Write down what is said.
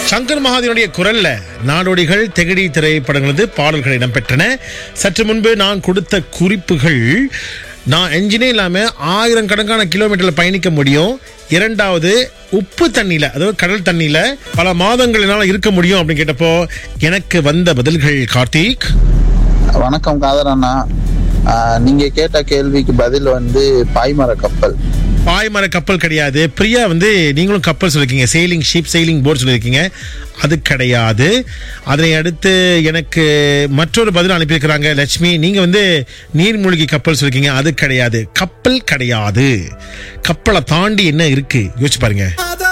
சங்கர் மகாதேவனுடைய குரல்ல நாடோடிகள் தெகடி திரைப்படங்களது பாடல்கள் இடம்பெற்றன சற்று முன்பு நான் கொடுத்த குறிப்புகள் நான் என்ஜினே இல்லாம ஆயிரம் கணக்கான கிலோமீட்டர்ல பயணிக்க முடியும் இரண்டாவது உப்பு தண்ணியில அதாவது கடல் தண்ணியில பல மாதங்கள் என்னால இருக்க முடியும் அப்படின்னு கேட்டப்போ எனக்கு வந்த பதில்கள் கார்த்திக் வணக்கம் காதர் அண்ணா ஆஹ் நீங்க கேட்ட கேள்விக்கு பதில் வந்து பாய்மர கப்பல் பாய்மர கப்பல் கிடையாது பிரியா வந்து நீங்களும் கப்பல் சொல்லிருக்கீங்க செயிலிங் ஷிப் செயிலிங் போர்ட் சொல்லியிருக்கீங்க அது கிடையாது அதனை அடுத்து எனக்கு மற்றொரு பதில் அனுப்பியிருக்கிறாங்க லட்சுமி நீங்க வந்து நீர்மூழ்கி கப்பல் சொல்லிருக்கீங்க அது கிடையாது கப்பல் கிடையாது கப்பலை தாண்டி என்ன இருக்கு யோசிச்சு பாருங்க